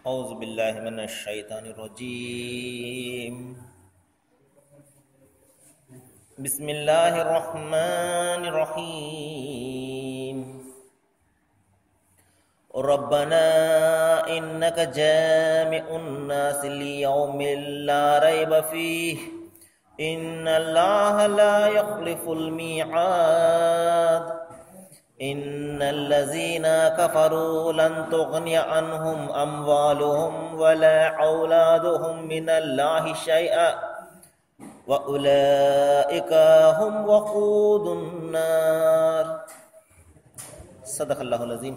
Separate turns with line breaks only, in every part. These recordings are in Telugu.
أعوذ بالله من الشيطان الرجيم بسم الله الرحمن الرحيم ربنا إنك جامع الناس ليوم لا ريب فيه إن الله لا يخلف الميعاد إن الذين كفروا لن تغني عنهم أموالهم ولا أولادهم من الله شيئا وأولئك هم وقود النار صدق الله العظيم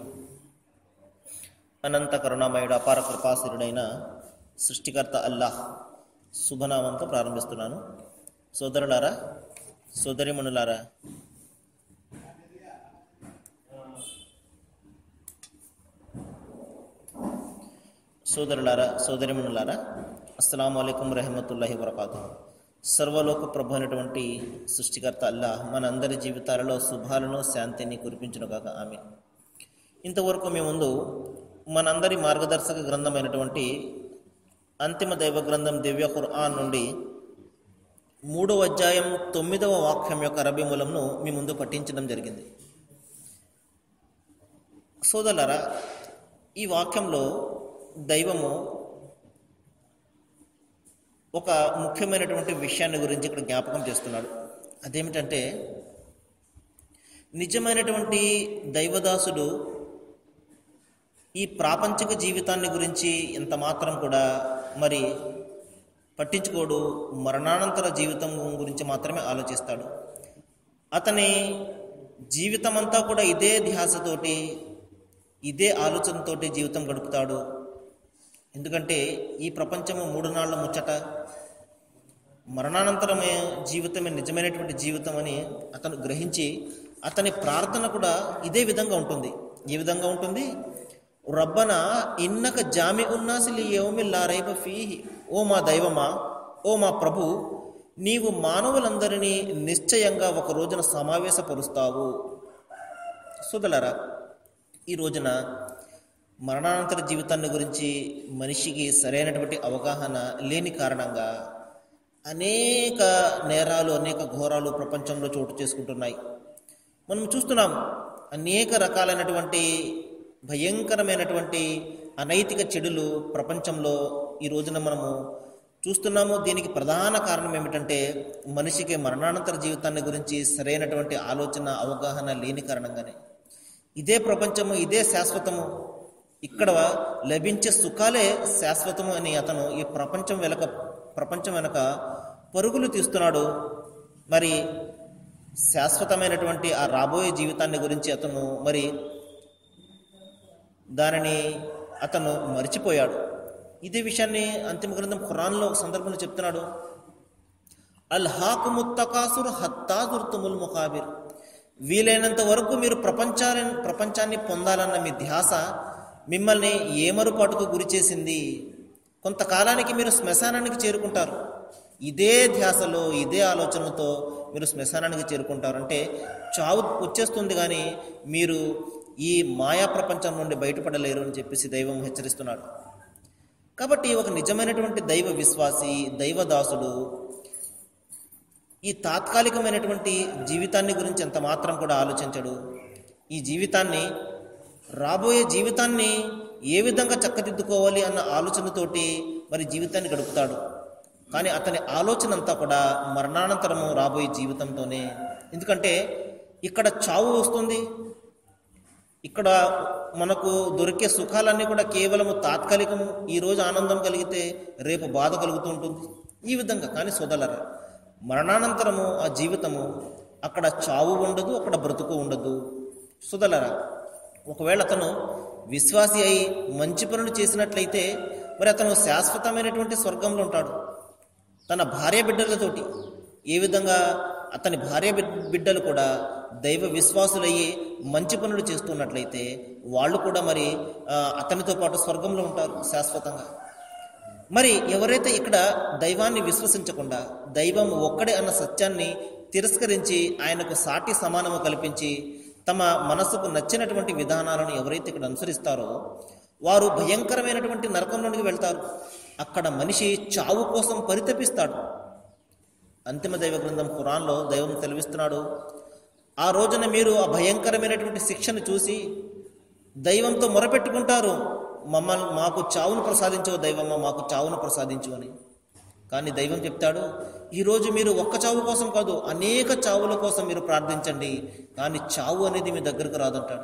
అనంత కరుణామయుడు అపార కృపాసురుడైన సృష్టికర్త అల్లాహ్ శుభనామంతో ప్రారంభిస్తున్నాను సోదరులారా సోదరిమణులారా సోదరులారా సోదరిమణులారా అస్సలం అయికం రహమతుల్లాహి వరకాతు సర్వలోక ప్రభు అయినటువంటి సృష్టికర్త అల్లాహ్ మనందరి జీవితాలలో శుభాలను శాంతిని కురిపించునుగాక ఆమె ఇంతవరకు మీ ముందు మనందరి మార్గదర్శక గ్రంథమైనటువంటి అంతిమ దైవ గ్రంథం దివ్య ఖుర్ఆన్ నుండి మూడవ అధ్యాయం తొమ్మిదవ వాక్యం యొక్క అరబీ మూలంను మీ ముందు పఠించడం జరిగింది సోదరులారా ఈ వాక్యంలో దైవము ఒక ముఖ్యమైనటువంటి విషయాన్ని గురించి ఇక్కడ జ్ఞాపకం చేస్తున్నాడు అదేమిటంటే నిజమైనటువంటి దైవదాసుడు ఈ ప్రాపంచిక జీవితాన్ని గురించి ఎంత మాత్రం కూడా మరి పట్టించుకోడు మరణానంతర జీవితం గురించి మాత్రమే ఆలోచిస్తాడు అతని జీవితం అంతా కూడా ఇదే ధ్యాసతోటి ఇదే ఆలోచనతోటి జీవితం గడుపుతాడు ఎందుకంటే ఈ ప్రపంచము మూడు నాళ్ల ముచ్చట మరణానంతరమే జీవితమే నిజమైనటువంటి జీవితం అని అతను గ్రహించి అతని ప్రార్థన కూడా ఇదే విధంగా ఉంటుంది ఏ విధంగా ఉంటుంది రబ్బన ఇన్నక జామి ఉన్నాసిలి యోమి లారైబ ఫీహి ఓ మా దైవమా ఓ మా ప్రభు నీవు మానవులందరినీ నిశ్చయంగా ఒక రోజున సమావేశపరుస్తావు సుదలరా ఈ రోజున మరణానంతర జీవితాన్ని గురించి మనిషికి సరైనటువంటి అవగాహన లేని కారణంగా అనేక నేరాలు అనేక ఘోరాలు ప్రపంచంలో చోటు చేసుకుంటున్నాయి మనం చూస్తున్నాం అనేక రకాలైనటువంటి భయంకరమైనటువంటి అనైతిక చెడులు ప్రపంచంలో ఈ రోజున మనము చూస్తున్నాము దీనికి ప్రధాన కారణం ఏమిటంటే మనిషికి మరణానంతర జీవితాన్ని గురించి సరైనటువంటి ఆలోచన అవగాహన లేని కారణంగానే ఇదే ప్రపంచము ఇదే శాశ్వతము ఇక్కడ లభించే సుఖాలే శాశ్వతము అని అతను ఈ ప్రపంచం వెనక ప్రపంచం వెనక పరుగులు తీస్తున్నాడు మరి శాశ్వతమైనటువంటి ఆ రాబోయే జీవితాన్ని గురించి అతను మరి దానిని అతను మర్చిపోయాడు ఇదే విషయాన్ని అంతిమ గ్రంథం ఖురాన్లో ఒక సందర్భంలో చెప్తున్నాడు అల్ హాకుముత్తకాసుర్ హత్తాదుర్తుముల్ ముఖాబిర్ వీలైనంత వరకు మీరు ప్రపంచాన్ని ప్రపంచాన్ని పొందాలన్న మీ ధ్యాస మిమ్మల్ని ఏమరుపాటుకు గురి చేసింది కొంతకాలానికి మీరు శ్మశానానికి చేరుకుంటారు ఇదే ధ్యాసలో ఇదే ఆలోచనతో మీరు శ్మశానానికి చేరుకుంటారు అంటే చావు వచ్చేస్తుంది కానీ మీరు ఈ మాయా ప్రపంచం నుండి బయటపడలేరు అని చెప్పేసి దైవం హెచ్చరిస్తున్నాడు కాబట్టి ఒక నిజమైనటువంటి దైవ విశ్వాసి దైవదాసుడు ఈ తాత్కాలికమైనటువంటి జీవితాన్ని గురించి ఎంత మాత్రం కూడా ఆలోచించడు ఈ జీవితాన్ని రాబోయే జీవితాన్ని ఏ విధంగా చక్కదిద్దుకోవాలి అన్న ఆలోచనతోటి మరి జీవితాన్ని గడుపుతాడు కానీ అతని ఆలోచన అంతా కూడా మరణానంతరము రాబోయే జీవితంతోనే ఎందుకంటే ఇక్కడ చావు వస్తుంది ఇక్కడ మనకు దొరికే సుఖాలన్నీ కూడా కేవలము తాత్కాలికము ఈరోజు ఆనందం కలిగితే రేపు బాధ కలుగుతూ ఉంటుంది ఈ విధంగా కానీ సోదలరా మరణానంతరము ఆ జీవితము అక్కడ చావు ఉండదు అక్కడ బ్రతుకు ఉండదు సుదలరా ఒకవేళ అతను విశ్వాసి అయి మంచి పనులు చేసినట్లయితే మరి అతను శాశ్వతమైనటువంటి స్వర్గంలో ఉంటాడు తన భార్య బిడ్డలతోటి ఏ విధంగా అతని భార్య బిడ్డలు కూడా దైవ విశ్వాసులయ్యి మంచి పనులు చేస్తున్నట్లయితే వాళ్ళు కూడా మరి అతనితో పాటు స్వర్గంలో ఉంటారు శాశ్వతంగా మరి ఎవరైతే ఇక్కడ దైవాన్ని విశ్వసించకుండా దైవం ఒక్కడే అన్న సత్యాన్ని తిరస్కరించి ఆయనకు సాటి సమానము కల్పించి తమ మనసుకు నచ్చినటువంటి విధానాలను ఎవరైతే ఇక్కడ అనుసరిస్తారో వారు భయంకరమైనటువంటి నరకంలోనికి వెళ్తారు అక్కడ మనిషి చావు కోసం పరితపిస్తాడు అంతిమ దైవ గ్రంథం ఖురాన్లో దైవం తెలివిస్తున్నాడు ఆ రోజున మీరు ఆ భయంకరమైనటువంటి శిక్షను చూసి దైవంతో మొరపెట్టుకుంటారు మమ్మల్ని మాకు చావును ప్రసాదించవు దైవమ్మ మాకు చావును ప్రసాదించు అని కానీ దైవం చెప్తాడు ఈరోజు మీరు ఒక్క చావు కోసం కాదు అనేక చావుల కోసం మీరు ప్రార్థించండి కానీ చావు అనేది మీ దగ్గరకు రాదంటాడు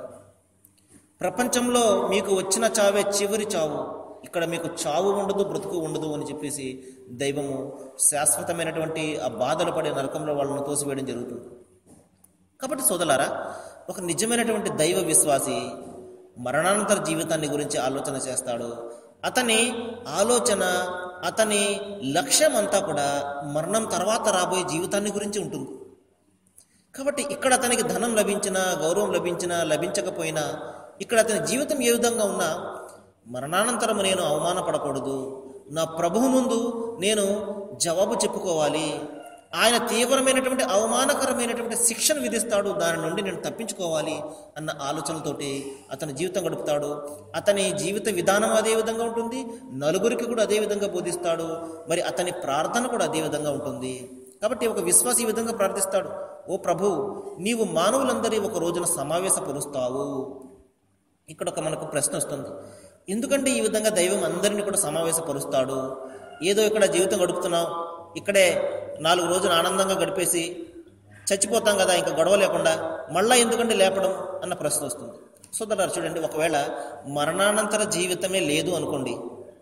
ప్రపంచంలో మీకు వచ్చిన చావే చివరి చావు ఇక్కడ మీకు చావు ఉండదు బ్రతుకు ఉండదు అని చెప్పేసి దైవము శాశ్వతమైనటువంటి ఆ బాధలు పడే నరకంలో వాళ్ళను తోసివేయడం జరుగుతుంది కాబట్టి సోదలారా ఒక నిజమైనటువంటి దైవ విశ్వాసి మరణానంతర జీవితాన్ని గురించి ఆలోచన చేస్తాడు అతని ఆలోచన అతని లక్ష్యం అంతా కూడా మరణం తర్వాత రాబోయే జీవితాన్ని గురించి ఉంటుంది కాబట్టి ఇక్కడ అతనికి ధనం లభించినా గౌరవం లభించినా లభించకపోయినా ఇక్కడ అతని జీవితం ఏ విధంగా ఉన్నా మరణానంతరం నేను అవమానపడకూడదు నా ప్రభువు ముందు నేను జవాబు చెప్పుకోవాలి ఆయన తీవ్రమైనటువంటి అవమానకరమైనటువంటి శిక్షను విధిస్తాడు దాని నుండి నేను తప్పించుకోవాలి అన్న ఆలోచనతోటి అతని జీవితం గడుపుతాడు అతని జీవిత విధానం అదే విధంగా ఉంటుంది నలుగురికి కూడా అదే విధంగా బోధిస్తాడు మరి అతని ప్రార్థన కూడా అదే విధంగా ఉంటుంది కాబట్టి ఒక విశ్వాసి ఈ విధంగా ప్రార్థిస్తాడు ఓ ప్రభు నీవు మానవులందరి ఒక రోజున సమావేశపరుస్తావు ఇక్కడ ఒక మనకు ప్రశ్న వస్తుంది ఎందుకంటే ఈ విధంగా దైవం అందరినీ కూడా సమావేశపరుస్తాడు ఏదో ఇక్కడ జీవితం గడుపుతున్నాం ఇక్కడే నాలుగు రోజులు ఆనందంగా గడిపేసి చచ్చిపోతాం కదా ఇంకా గొడవ లేకుండా మళ్ళా ఎందుకంటే లేపడం అన్న ప్రశ్న వస్తుంది సోదరు చూడండి ఒకవేళ మరణానంతర జీవితమే లేదు అనుకోండి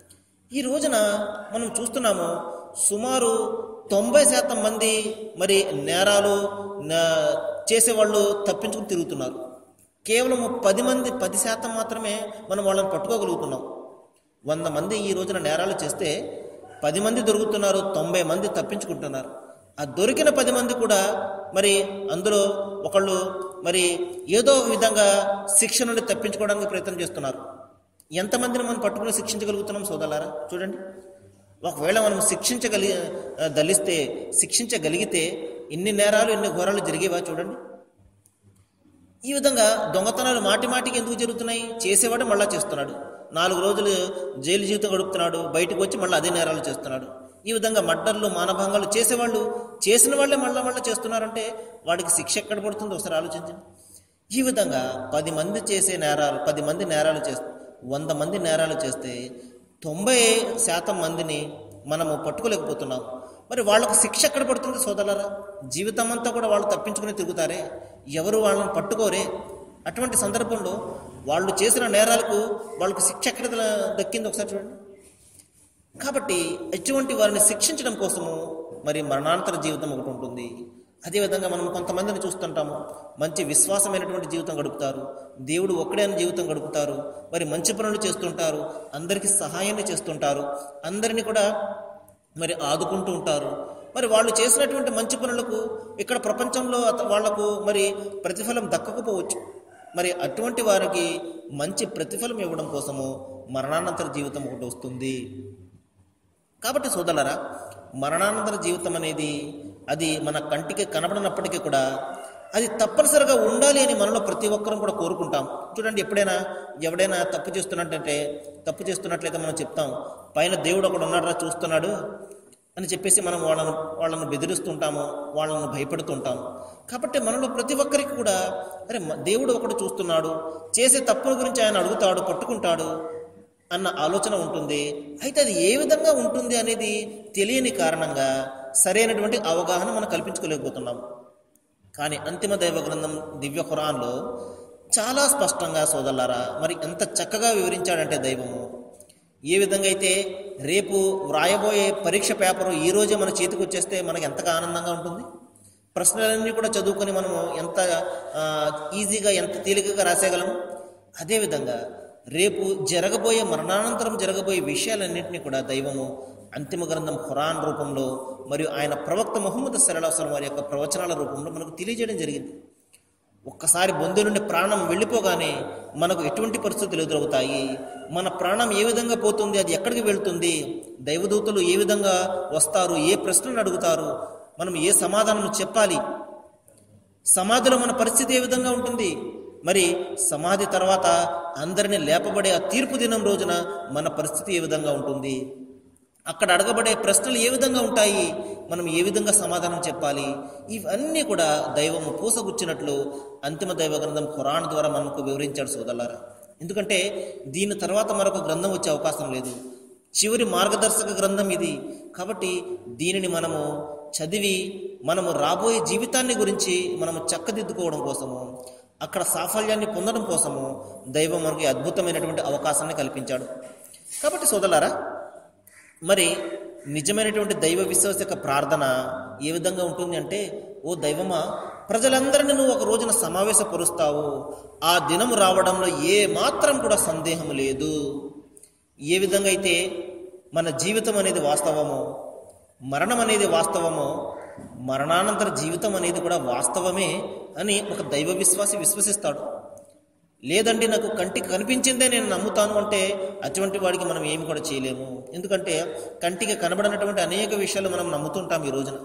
ఈ రోజున మనం చూస్తున్నాము సుమారు తొంభై శాతం మంది మరి నేరాలు నా- చేసేవాళ్ళు తప్పించుకుని తిరుగుతున్నారు కేవలం పది మంది పది శాతం మాత్రమే మనం వాళ్ళని పట్టుకోగలుగుతున్నాం వంద మంది ఈ రోజున నేరాలు చేస్తే పది మంది దొరుకుతున్నారు తొంభై మంది తప్పించుకుంటున్నారు ఆ దొరికిన పది మంది కూడా మరి అందులో ఒకళ్ళు మరి ఏదో విధంగా శిక్ష నుండి తప్పించుకోవడానికి ప్రయత్నం చేస్తున్నారు ఎంతమందిని మనం పట్టుకుని శిక్షించగలుగుతున్నాం సోదలారా చూడండి ఒకవేళ మనం శిక్షించగలి ఆ, దలిస్తే శిక్షించగలిగితే ఎన్ని నేరాలు ఎన్ని ఘోరాలు జరిగేవా చూడండి ఈ విధంగా దొంగతనాలు మాటి మాటికి ఎందుకు జరుగుతున్నాయి చేసేవాడు మళ్ళా చేస్తున్నాడు నాలుగు రోజులు జైలు జీవితం గడుపుతున్నాడు బయటకు వచ్చి మళ్ళీ అదే నేరాలు చేస్తున్నాడు ఈ విధంగా మడ్డర్లు మానభంగాలు చేసేవాళ్ళు చేసిన వాళ్ళే మళ్ళా మళ్ళీ చేస్తున్నారంటే వాడికి శిక్ష ఎక్కడ పడుతుందో ఒకసారి ఆలోచించండి ఈ విధంగా పది మంది చేసే నేరాలు పది మంది నేరాలు చేస్తే వంద మంది నేరాలు చేస్తే తొంభై శాతం మందిని మనము పట్టుకోలేకపోతున్నాం మరి వాళ్ళకు శిక్ష ఎక్కడ పడుతుంది సోదరులారా జీవితం అంతా కూడా వాళ్ళు తప్పించుకుని తిరుగుతారే ఎవరు వాళ్ళని పట్టుకోరే అటువంటి సందర్భంలో వాళ్ళు చేసిన నేరాలకు వాళ్ళకు శిక్ష ఎక్కడ దక్కింది ఒకసారి చూడండి కాబట్టి ఎటువంటి వారిని శిక్షించడం కోసము మరి మరణాంతర జీవితం ఒకటి ఉంటుంది అదేవిధంగా మనం కొంతమందిని చూస్తుంటాము మంచి విశ్వాసమైనటువంటి జీవితం గడుపుతారు దేవుడు ఒక్కడే అని జీవితం గడుపుతారు మరి మంచి పనులు చేస్తుంటారు అందరికీ సహాయాన్ని చేస్తుంటారు అందరినీ కూడా మరి ఆదుకుంటూ ఉంటారు మరి వాళ్ళు చేసినటువంటి మంచి పనులకు ఇక్కడ ప్రపంచంలో అత- వాళ్లకు మరి ప్రతిఫలం దక్కకపోవచ్చు మరి అటువంటి వారికి మంచి ప్రతిఫలం ఇవ్వడం కోసము మరణానంతర జీవితం ఒకటి వస్తుంది కాబట్టి సోదరులరా మరణానంతర జీవితం అనేది అది మన కంటికి కనబడినప్పటికీ కూడా అది తప్పనిసరిగా ఉండాలి అని మనలో ప్రతి ఒక్కరం కూడా కోరుకుంటాం చూడండి ఎప్పుడైనా ఎవడైనా తప్పు చేస్తున్నట్టంటే తప్పు చేస్తున్నట్లయితే మనం చెప్తాం పైన దేవుడు ఒకడు ఉన్నాడురా చూస్తున్నాడు అని చెప్పేసి మనం వాళ్ళను వాళ్ళను బెదిరిస్తుంటాము వాళ్ళను భయపెడుతుంటాము కాబట్టి మనలో ప్రతి ఒక్కరికి కూడా అరే మ- దేవుడు ఒకడు చూస్తున్నాడు చేసే తప్పుల గురించి ఆయన అడుగుతాడు పట్టుకుంటాడు అన్న ఆలోచన ఉంటుంది అయితే అది ఏ విధంగా ఉంటుంది అనేది తెలియని కారణంగా సరైనటువంటి అవగాహన మనం కల్పించుకోలేకపోతున్నాం కానీ అంతిమ దైవ గ్రంథం దివ్య ఖురాన్లో చాలా స్పష్టంగా సోదరులారా మరి ఎంత చక్కగా వివరించాడంటే దైవము ఏ విధంగా అయితే రేపు వ్రాయబోయే పరీక్ష పేపరు ఈ రోజే మన చేతికి వచ్చేస్తే మనకు ఎంతగా ఆనందంగా ఉంటుంది ప్రశ్నలన్నీ కూడా చదువుకొని మనము ఎంత ఆ, ఈజీగా ఎంత తేలికగా రాసేయగలము అదేవిధంగా రేపు జరగబోయే మరణానంతరం జరగబోయే విషయాలన్నింటినీ కూడా దైవము అంతిమ గ్రంథం ఖురాన్ రూపంలో మరియు ఆయన ప్రవక్త ముహమ్మద్ సరళాసలం వారి యొక్క ప్రవచనాల రూపంలో మనకు తెలియజేయడం జరిగింది ఒక్కసారి బొందు నుండి ప్రాణం వెళ్ళిపోగానే మనకు ఎటువంటి పరిస్థితులు ఎదురవుతాయి మన ప్రాణం ఏ విధంగా పోతుంది అది ఎక్కడికి వెళ్తుంది దైవదూతలు ఏ విధంగా వస్తారు ఏ ప్రశ్నలు అడుగుతారు మనం ఏ సమాధానం చెప్పాలి సమాధిలో మన పరిస్థితి ఏ విధంగా ఉంటుంది మరి సమాధి తర్వాత అందరిని లేపబడే ఆ తీర్పు దినం రోజున మన పరిస్థితి ఏ విధంగా ఉంటుంది అక్కడ అడగబడే ప్రశ్నలు ఏ విధంగా ఉంటాయి మనం ఏ విధంగా సమాధానం చెప్పాలి ఇవన్నీ కూడా దైవము పూసగుచ్చినట్లు అంతిమ దైవ గ్రంథం ఖురాన్ ద్వారా మనకు వివరించాడు సోదరులారా ఎందుకంటే దీని తర్వాత మరొక గ్రంథం వచ్చే అవకాశం లేదు చివరి మార్గదర్శక గ్రంథం ఇది కాబట్టి దీనిని మనము చదివి మనము రాబోయే జీవితాన్ని గురించి మనము చక్కదిద్దుకోవడం కోసము అక్కడ సాఫల్యాన్ని పొందడం కోసము దైవం మనకి అద్భుతమైనటువంటి అవకాశాన్ని కల్పించాడు కాబట్టి సోదరులారా మరి నిజమైనటువంటి దైవ విశ్వాస యొక్క ప్రార్థన ఏ విధంగా ఉంటుంది అంటే ఓ దైవమా ప్రజలందరినీ నువ్వు ఒక రోజున సమావేశపరుస్తావు ఆ దినం రావడంలో ఏ మాత్రం కూడా సందేహం లేదు ఏ విధంగా అయితే మన జీవితం అనేది వాస్తవమో మరణం అనేది వాస్తవమో మరణానంతర జీవితం అనేది కూడా వాస్తవమే అని ఒక దైవ విశ్వాసి విశ్వసిస్తాడు లేదండి నాకు కంటికి కనిపించిందే నేను నమ్ముతాను అంటే అటువంటి వాడికి మనం ఏమి కూడా చేయలేము ఎందుకంటే కంటికి కనబడినటువంటి అనేక విషయాలు మనం నమ్ముతుంటాం ఈ రోజున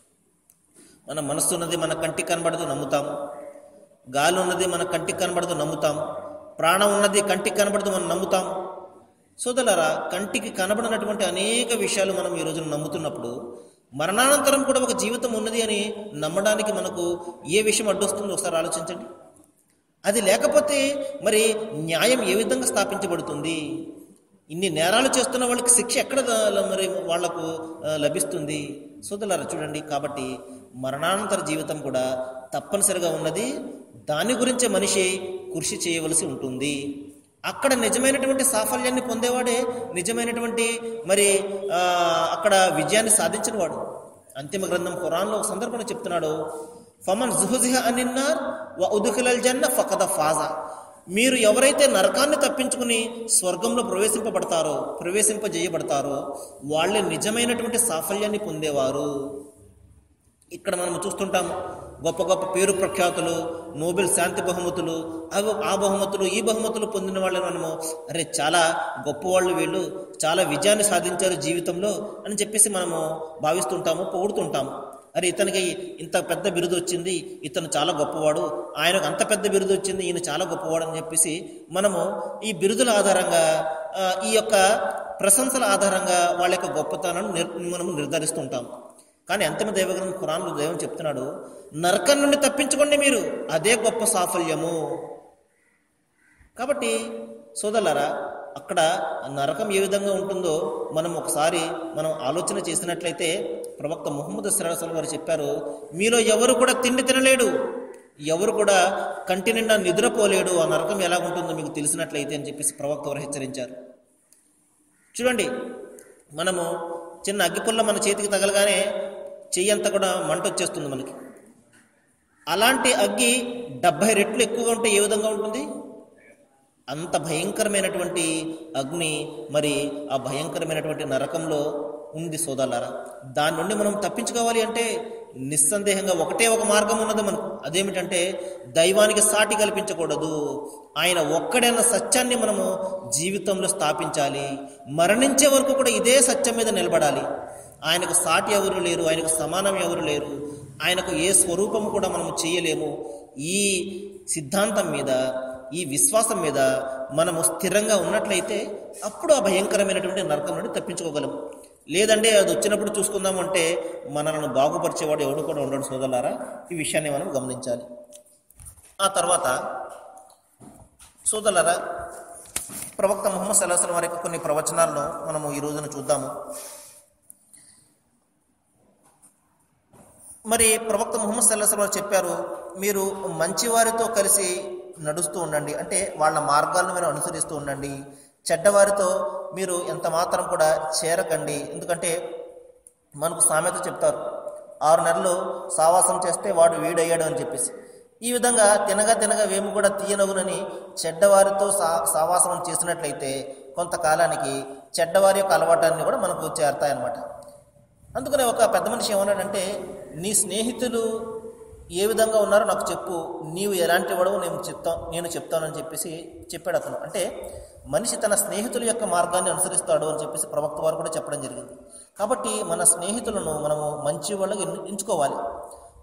మన మనస్సు ఉన్నది మన కంటికి కనబడదు నమ్ముతాం గాలి ఉన్నది మన కంటికి కనబడదు నమ్ముతాం ప్రాణం ఉన్నది కంటికి కనబడదు మనం నమ్ముతాం సోదరులారా కంటికి కనబడినటువంటి అనేక విషయాలు మనం ఈ రోజున నమ్ముతున్నప్పుడు మరణానంతరం కూడా ఒక జీవితం ఉన్నది అని నమ్మడానికి మనకు ఏ విషయం అడ్డొస్తుందో ఒకసారి ఆలోచించండి అది లేకపోతే మరి న్యాయం ఏ విధంగా స్థాపించబడుతుంది ఇన్ని నేరాలు చేస్తున్న వాళ్ళకి శిక్ష ఎక్కడ ద- మరి వాళ్లకు ఆ, లభిస్తుంది సోదరులారా చూడండి కాబట్టి మరణానంతర జీవితం కూడా తప్పనిసరిగా ఉన్నది దాని గురించే మనిషి కృషి చేయవలసి ఉంటుంది అక్కడ నిజమైనటువంటి సాఫల్యాన్ని పొందేవాడే నిజమైనటువంటి మరి ఆ, అక్కడ విజయాన్ని సాధించిన వాడు అంతిమ గ్రంథం ఖురాన్లో ఒక సందర్భంలో చెప్తున్నాడు ఫమన్ జుహుజిహ అనిన్నార్ వ ఉదుఖిలల్ జన్న ఫకద ఫాజా మీరు ఎవరైతే నరకాన్ని తప్పించుకుని స్వర్గంలో ప్రవేశింపబడతారో ప్రవేశింపజేయబడతారో వాళ్ళే నిజమైనటువంటి సాఫల్యాన్ని పొందేవారు ఇక్కడ మనం చూస్తుంటాము గొప్ప గొప్ప పేరు ప్రఖ్యాతులు నోబెల్ శాంతి బహుమతులు అవి ఆ బహుమతులు ఈ బహుమతులు పొందిన వాళ్ళని మనము అరే చాలా గొప్పవాళ్ళు వీళ్ళు చాలా విజయాన్ని సాధించారు జీవితంలో అని చెప్పేసి మనము భావిస్తుంటాము పొగుడుతుంటాము అరే ఇతనికి ఇంత పెద్ద బిరుదు వచ్చింది ఇతను చాలా గొప్పవాడు ఆయనకు అంత పెద్ద బిరుదు వచ్చింది ఈయన చాలా గొప్పవాడు అని చెప్పేసి మనము ఈ బిరుదుల ఆధారంగా ఆ, ఈ యొక్క ప్రశంసల ఆధారంగా వాళ్ళ యొక్క గొప్పతనాన్ని నిర్ మనము నిర్ధారిస్తుంటాము కానీ అంతిమ దైవగ్రంథం ఖురాన్లో దైవం చెప్తున్నాడు నరకం నుండి తప్పించుకోండి మీరు అదే గొప్ప సాఫల్యము కాబట్టి సోదరులారా అక్కడ నరకం ఏ విధంగా ఉంటుందో మనం ఒకసారి మనం ఆలోచన చేసినట్లయితే ప్రవక్త ముహమ్మద్ సరాసల్ వారు చెప్పారు మీలో ఎవరు కూడా తిండి తినలేడు ఎవరు కూడా కంటి నిండా నిద్రపోలేడు ఆ నరకం ఎలా ఉంటుందో మీకు తెలిసినట్లయితే అని చెప్పేసి ప్రవక్త వారు హెచ్చరించారు చూడండి మనము చిన్న అగ్గిపుల్ల మన చేతికి తగలగానే చెయ్యి అంతా కూడా మంట వచ్చేస్తుంది మనకి అలాంటి అగ్గి డెబ్భై రెట్లు ఎక్కువగా ఉంటే ఏ విధంగా ఉంటుంది అంత భయంకరమైనటువంటి అగ్ని మరి ఆ భయంకరమైనటువంటి నరకంలో ఉంది సోదరులారా దాని నుండి మనం తప్పించుకోవాలి అంటే నిస్సందేహంగా ఒకటే ఒక మార్గం ఉన్నది మనకు అదేమిటంటే దైవానికి సాటి కల్పించకూడదు ఆయన ఒక్కడైన సత్యాన్ని మనము జీవితంలో స్థాపించాలి మరణించే వరకు కూడా ఇదే సత్యం మీద నిలబడాలి ఆయనకు సాటి ఎవరు లేరు ఆయనకు సమానం ఎవరు లేరు ఆయనకు ఏ స్వరూపము కూడా మనము చేయలేము ఈ సిద్ధాంతం మీద ఈ విశ్వాసం మీద మనము స్థిరంగా ఉన్నట్లయితే అప్పుడు ఆ భయంకరమైనటువంటి నరకం నుండి తప్పించుకోగలము లేదంటే అది వచ్చినప్పుడు చూసుకుందాం అంటే మనల్ని బాగుపరిచేవాడు ఎవడు కూడా ఉండడు సోదరులారా ఈ విషయాన్ని మనం గమనించాలి ఆ తర్వాత సోదరులారా ప్రవక్త ముహమ్మద్ సల్లాహం వారి యొక్క కొన్ని ప్రవచనాలను మనము ఈ రోజున చూద్దాము మరి ప్రవక్త ముహమ్మద్ సల్లాహం వారు చెప్పారు మీరు మంచివారితో కలిసి నడుస్తూ ఉండండి అంటే వాళ్ళ మార్గాలను మీరు అనుసరిస్తూ ఉండండి చెడ్డవారితో మీరు ఎంత మాత్రం కూడా చేరకండి ఎందుకంటే మనకు సామెత చెప్తారు ఆరు నెలలు సావాసం చేస్తే వాడు వీడయ్యాడు అని చెప్పేసి ఈ విధంగా తినగా తినగా వేము కూడా తీయనగునని చెడ్డవారితో సా సావాసం చేసినట్లయితే కొంతకాలానికి చెడ్డవారి యొక్క అలవాటాన్ని కూడా మనకు చేరతాయన్నమాట అందుకనే ఒక పెద్ద మనిషి ఏమన్నాడంటే నీ స్నేహితులు ఏ విధంగా ఉన్నారో నాకు చెప్పు నీవు ఎలాంటి వాడో నేను చెప్తాను నేను చెప్తానని చెప్పేసి చెప్పాడు అతను అంటే మనిషి తన స్నేహితుల యొక్క మార్గాన్ని అనుసరిస్తాడు అని చెప్పేసి ప్రవక్త వారు కూడా చెప్పడం జరిగింది కాబట్టి మన స్నేహితులను మనము మంచి వాళ్ళకి ఎన్ను- ఎంచుకోవాలి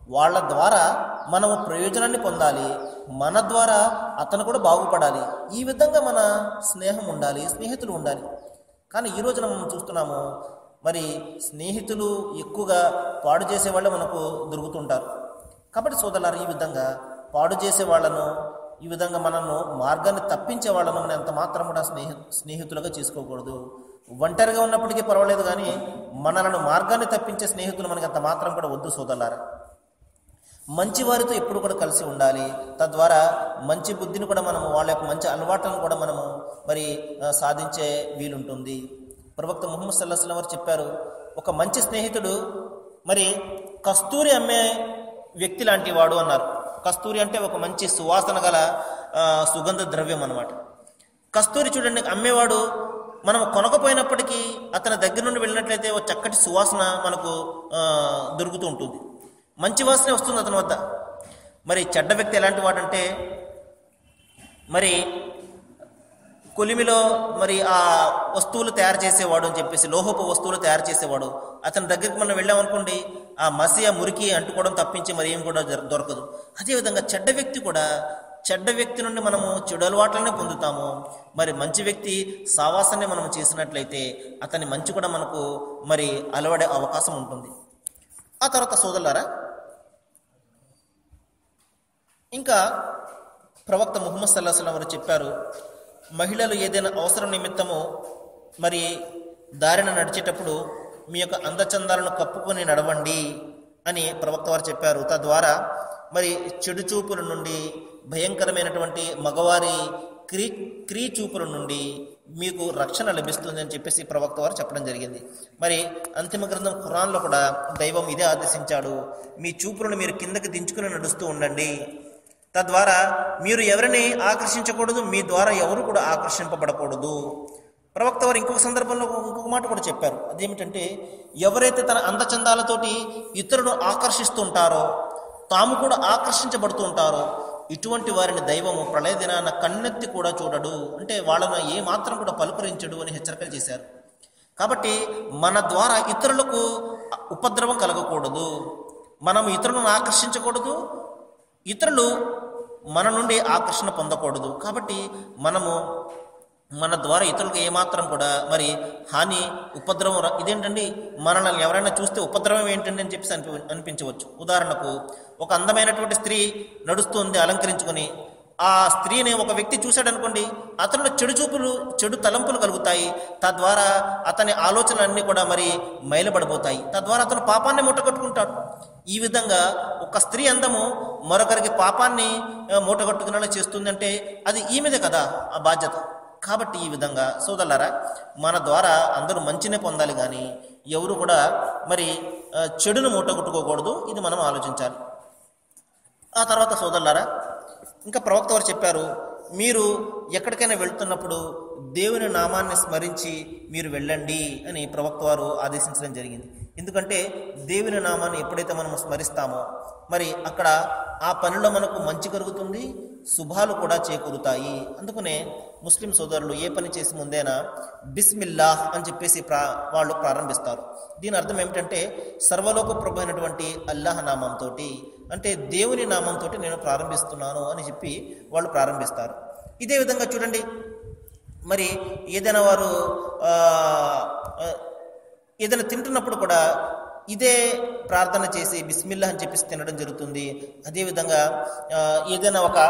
వాళ్ళ ద్వారా మనము ప్రయోజనాన్ని పొందాలి మన ద్వారా అతను కూడా బాగుపడాలి ఈ విధంగా మన స్నేహం ఉండాలి స్నేహితులు ఉండాలి కానీ ఈ రోజున మనం చూస్తున్నాము మరి స్నేహితులు ఎక్కువగా పాడు చేసే వాళ్ళే మనకు దొరుకుతుంటారు కాబట్టి సోదరులారు ఈ విధంగా పాడు చేసే వాళ్ళను ఈ విధంగా మనను మార్గాన్ని తప్పించే వాళ్ళను మనం ఎంత మాత్రం కూడా స్నేహి స్నేహితులుగా చేసుకోకూడదు ఒంటరిగా ఉన్నప్పటికీ పర్వాలేదు కానీ మనలను మార్గాన్ని తప్పించే స్నేహితులు మనకి అంత మాత్రం కూడా వద్దు సోదరులారా మంచి వారితో ఎప్పుడు కూడా కలిసి ఉండాలి తద్వారా మంచి బుద్ధిని కూడా మనము వాళ్ళ యొక్క మంచి అలవాట్లను కూడా మనము మరి ఆ, సాధించే వీలుంటుంది ప్రవక్త ముహమ్మద్ సల్లాహం వారు చెప్పారు ఒక మంచి స్నేహితుడు మరి కస్తూరి అమ్మే వ్యక్తి లాంటి వాడు అన్నారు కస్తూరి అంటే ఒక మంచి సువాసన గల ఆ, సుగంధ ద్రవ్యం అన్నమాట కస్తూరి చూడండి అమ్మేవాడు మనం కొనకపోయినప్పటికీ అతని దగ్గర నుండి వెళ్ళినట్లయితే ఒక చక్కటి సువాసన మనకు ఆ, దొరుకుతూ ఉంటుంది మంచి వాసనే వస్తుంది అతని వద్ద మరి చెడ్డ వ్యక్తి ఎలాంటి వాడంటే మరి కొలిమిలో మరి ఆ వస్తువులు తయారు చేసేవాడు అని చెప్పేసి లోహపు వస్తువులు తయారు చేసేవాడు అతని దగ్గరికి మనం వెళ్ళామనుకోండి ఆ మసి ఆ మురికి అంటుకోవడం తప్పించి మరి ఏం కూడా దొర- దొరకదు అదేవిధంగా చెడ్డ వ్యక్తి కూడా చెడ్డ వ్యక్తి నుండి మనము చెడు అలవాట్లనే పొందుతాము మరి మంచి వ్యక్తి సావాసాన్ని మనం చేసినట్లయితే అతని మంచి కూడా మనకు మరి అలవడే అవకాశం ఉంటుంది ఆ తర్వాత సోదరులారా ఇంకా ప్రవక్త ముహమ్మద్ సల్లాహం వారు చెప్పారు మహిళలు ఏదైనా అవసరం నిమిత్తము మరి దారిన నడిచేటప్పుడు మీ యొక్క అందచందాలను కప్పుకొని నడవండి అని ప్రవక్త వారు చెప్పారు తద్వారా మరి చెడు చూపుల నుండి భయంకరమైనటువంటి మగవారి క్రీ క్రీ చూపుల నుండి మీకు రక్షణ లభిస్తుంది అని చెప్పేసి ప్రవక్త వారు చెప్పడం జరిగింది మరి అంతిమ గ్రంథం ఖురాన్లో కూడా దైవం ఇదే ఆదేశించాడు మీ చూపులను మీరు కిందకి దించుకుని నడుస్తూ ఉండండి తద్వారా మీరు ఎవరిని ఆకర్షించకూడదు మీ ద్వారా ఎవరు కూడా ఆకర్షింపబడకూడదు ప్రవక్త వారు ఇంకొక సందర్భంలో ఇంకొక మాట కూడా చెప్పారు అదేమిటంటే ఎవరైతే తన అందచందాలతోటి ఇతరులను ఆకర్షిస్తుంటారో తాము కూడా ఆకర్షించబడుతూ ఉంటారో ఇటువంటి వారిని దైవము ప్రళయ దినాన కన్నెత్తి కూడా చూడడు అంటే వాళ్ళను ఏ మాత్రం కూడా పలుకరించడు అని హెచ్చరికలు చేశారు కాబట్టి మన ద్వారా ఇతరులకు ఉపద్రవం కలగకూడదు మనం ఇతరులను ఆకర్షించకూడదు ఇతరులు మన నుండి ఆకర్షణ పొందకూడదు కాబట్టి మనము మన ద్వారా ఇతరులకు ఏమాత్రం కూడా మరి హాని ఉపద్రవం రా- ఇదేంటండి మనల్ని ఎవరైనా చూస్తే ఉపద్రవం ఏంటండి అని చెప్పేసి అనిపి అనిపించవచ్చు ఉదాహరణకు ఒక అందమైనటువంటి స్త్రీ నడుస్తుంది అలంకరించుకొని ఆ స్త్రీని ఒక వ్యక్తి చూశాడు అనుకోండి అతనిలో చెడు చూపులు చెడు తలంపులు కలుగుతాయి తద్వారా అతని ఆలోచనలన్నీ కూడా మరి మైలబడిపోతాయి తద్వారా అతను పాపాన్ని మూటగట్టుకుంటాడు ఈ విధంగా ఒక స్త్రీ అందము మరొకరికి పాపాన్ని ఆ, మూటగట్టుకునేలా చేస్తుంది అంటే అది ఈమెదే కదా ఆ బాధ్యత కాబట్టి ఈ విధంగా సోదరులారా మన ద్వారా అందరూ మంచినే పొందాలి కానీ ఎవరు కూడా మరి ఆ, చెడును మూటగొట్టుకోకూడదు ఇది మనం ఆలోచించాలి ఆ తర్వాత సోదరులారా ఇంకా ప్రవక్త వారు చెప్పారు మీరు ఎక్కడికైనా వెళ్తున్నప్పుడు దేవుని నామాన్ని స్మరించి మీరు వెళ్ళండి అని ప్రవక్త వారు ఆదేశించడం జరిగింది ఎందుకంటే దేవుని నామాన్ని ఎప్పుడైతే మనం స్మరిస్తామో మరి అక్కడ ఆ పనిలో మనకు మంచి కలుగుతుంది శుభాలు కూడా చేకూరుతాయి అందుకనే ముస్లిం సోదరులు ఏ పని చేసి ముందేనా బిస్మిల్లాహ్ అని చెప్పేసి ప్రా వాళ్ళు ప్రారంభిస్తారు దీని అర్థం ఏమిటంటే సర్వలోక ప్రభు అయినటువంటి అల్లాహ్ నామంతో అంటే దేవుని నామంతో నేను ప్రారంభిస్తున్నాను అని చెప్పి వాళ్ళు ప్రారంభిస్తారు ఇదే విధంగా చూడండి మరి ఏదైనా వారు ఆ, ఆ, ఏదైనా తింటున్నప్పుడు కూడా ఇదే ప్రార్థన చేసి బిస్మిల్లా అని చెప్పేసి తినడం జరుగుతుంది అదేవిధంగా ఆ, ఏదైనా ఒక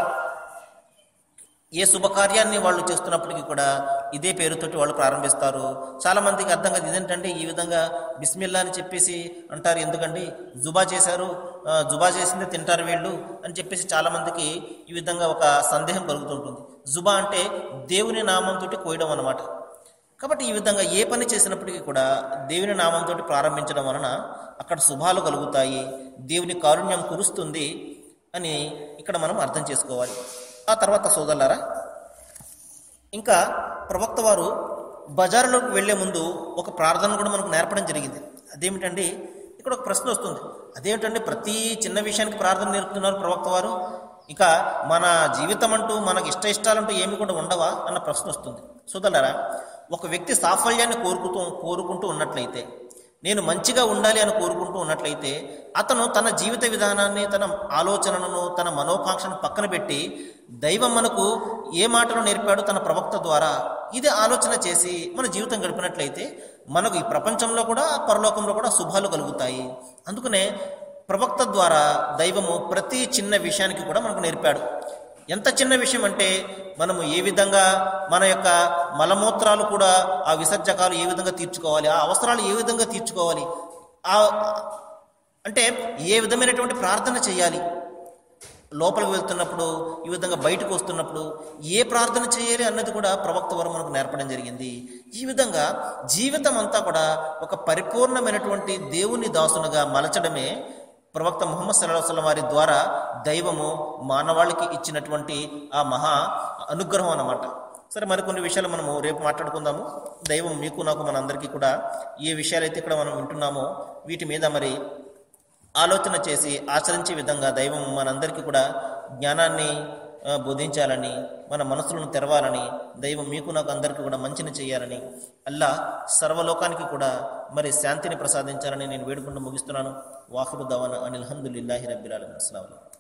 ఏ శుభకార్యాన్ని వాళ్ళు చేస్తున్నప్పటికీ కూడా ఇదే పేరుతోటి వాళ్ళు ప్రారంభిస్తారు చాలా మందికి అర్థం కాదు ఇదేంటంటే ఈ విధంగా బిస్మిల్లా అని చెప్పేసి అంటారు ఎందుకండి జుబా చేశారు ఆ, జుబా చేసిందే తింటారు వీళ్ళు అని చెప్పేసి చాలా మందికి ఈ విధంగా ఒక సందేహం కలుగుతుంటుంది జుబా అంటే దేవుని నామంతో కోయడం అన్నమాట కాబట్టి ఈ విధంగా ఏ పని చేసినప్పటికీ కూడా దేవుని నామంతో ప్రారంభించడం వలన అక్కడ శుభాలు కలుగుతాయి దేవుని కారుణ్యం కురుస్తుంది అని ఇక్కడ మనం అర్థం చేసుకోవాలి ఆ తర్వాత సోదరులారా ఇంకా ప్రవక్త వారు బజారులోకి వెళ్లే ముందు ఒక ప్రార్థన కూడా మనకు నేర్పడం జరిగింది అదేమిటండి ఇక్కడ ఒక ప్రశ్న వస్తుంది అదేమిటండి ప్రతి చిన్న విషయానికి ప్రార్థన నేర్పుతున్నారు ప్రవక్త వారు ఇక మన జీవితం అంటూ మనకి ఇష్ట ఇష్టాలంటూ ఏమి కూడా ఉండవా అన్న ప్రశ్న వస్తుంది సోదరులారా ఒక వ్యక్తి సాఫల్యాన్ని కోరుకుతూ కోరుకుంటూ ఉన్నట్లయితే నేను మంచిగా ఉండాలి అని కోరుకుంటూ ఉన్నట్లయితే అతను తన జీవిత విధానాన్ని తన ఆలోచనలను తన మనోకాంక్షను పక్కన పెట్టి దైవం మనకు ఏ మాటలు నేర్పాడో తన ప్రవక్త ద్వారా ఇది ఆలోచన చేసి మన జీవితం గడిపినట్లయితే మనకు ఈ ప్రపంచంలో కూడా పరలోకంలో కూడా శుభాలు కలుగుతాయి అందుకనే ప్రవక్త ద్వారా దైవము ప్రతి చిన్న విషయానికి కూడా మనకు నేర్పాడు ఎంత చిన్న విషయం అంటే మనము ఏ విధంగా మన యొక్క మలమూత్రాలు కూడా ఆ విసర్జకాలు ఏ విధంగా తీర్చుకోవాలి ఆ అవసరాలు ఏ విధంగా తీర్చుకోవాలి ఆ అంటే ఏ విధమైనటువంటి ప్రార్థన చేయాలి లోపలికి వెళ్తున్నప్పుడు ఈ విధంగా బయటకు వస్తున్నప్పుడు ఏ ప్రార్థన చేయాలి అన్నది కూడా ప్రవక్త వారు మనకు నేర్పడం జరిగింది ఈ విధంగా జీవితం అంతా కూడా ఒక పరిపూర్ణమైనటువంటి దేవుని దాసునుగా మలచడమే ప్రవక్త ముహమ్మద్ సల్లాహు వసల్లం వారి ద్వారా దైవము మానవాళికి ఇచ్చినటువంటి ఆ మహా అనుగ్రహం అన్నమాట సరే మరికొన్ని విషయాలు మనము రేపు మాట్లాడుకుందాము దైవం మీకు నాకు మనందరికీ కూడా ఏ విషయాలైతే ఇక్కడ మనం వింటున్నామో వీటి మీద మరి ఆలోచన చేసి ఆచరించే విధంగా దైవం మనందరికీ కూడా జ్ఞానాన్ని ఆ, బోధించాలని మన మనసులను తెరవాలని దైవం మీకు నాకు అందరికీ కూడా మంచిని చేయాలని అల్లా సర్వలోకానికి కూడా మరి శాంతిని ప్రసాదించాలని నేను వేడుకుంటూ ముగిస్తున్నాను వాహురు దవాన అనిల్ హందుల్లాహి రబ్బిల్ అస్సలం